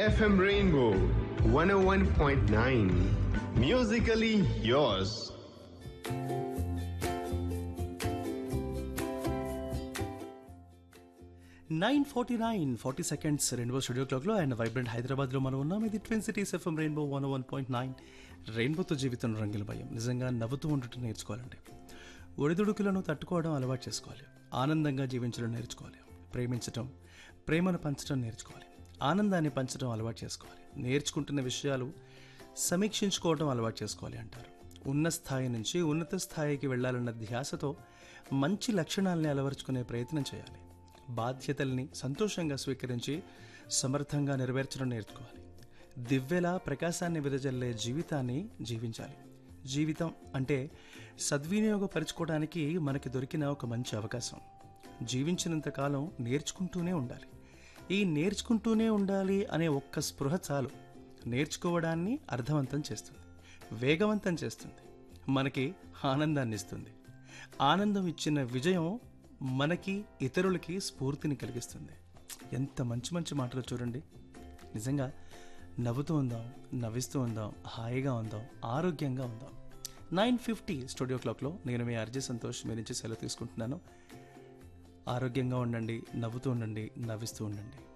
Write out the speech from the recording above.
FM Rainbow 101.9. Musically yours. Nine forty nine forty seconds rainbow studio క్లాక్లో and vibrant హైదరాబాద్లో మనం ఉన్నాం ఇది twin cities FM rainbow one one point nine రెయిన్బోతో జీవితం రంగుల భయం నిజంగా నవ్వుతూ ఉండటం నేర్చుకోవాలండి ఒడిదుడుకులను తట్టుకోవడం అలవాటు చేసుకోవాలి ఆనందంగా జీవించడం నేర్చుకోవాలి ప్రేమించడం ప్రేమను పంచడం నేర్చుకోవాలి ఆనందాన్ని పంచడం అలవాటు చేసుకోవాలి నేర్చుకుంటున్న విషయాలు సమీక్షించుకోవడం అలవాటు చేసుకోవాలి అంటారు ఉన్న స్థాయి నుంచి ఉన్నత స్థాయికి వెళ్ళాలన్న ధ్యాసతో మంచి లక్షణాలని అలవరుచుకునే ప్రయత్నం చేయాలి బాధ్యతల్ని సంతోషంగా స్వీకరించి సమర్థంగా నెరవేర్చడం నేర్చుకోవాలి దివ్యలా ప్రకాశాన్ని వెదజల్లే జీవితాన్ని జీవించాలి జీవితం అంటే సద్వినియోగపరచుకోవడానికి మనకి దొరికిన ఒక మంచి అవకాశం జీవించినంత కాలం నేర్చుకుంటూనే ఉండాలి ఈ నేర్చుకుంటూనే ఉండాలి అనే ఒక్క స్పృహ చాలు నేర్చుకోవడాన్ని అర్థవంతం చేస్తుంది వేగవంతం చేస్తుంది మనకి ఆనందాన్ని ఇస్తుంది ఆనందం ఇచ్చిన విజయం మనకి ఇతరులకి స్ఫూర్తిని కలిగిస్తుంది ఎంత మంచి మంచి మాటలు చూడండి నిజంగా నవ్వుతూ ఉందాం నవ్విస్తూ ఉందాం హాయిగా ఉందాం ఆరోగ్యంగా ఉందాం నైన్ ఫిఫ్టీ స్టూడియో క్లాక్లో నేను మీ అర్జీ సంతోష్ మీ నుంచి సెలవు తీసుకుంటున్నాను ఆరోగ్యంగా ఉండండి నవ్వుతూ ఉండండి నవ్విస్తూ ఉండండి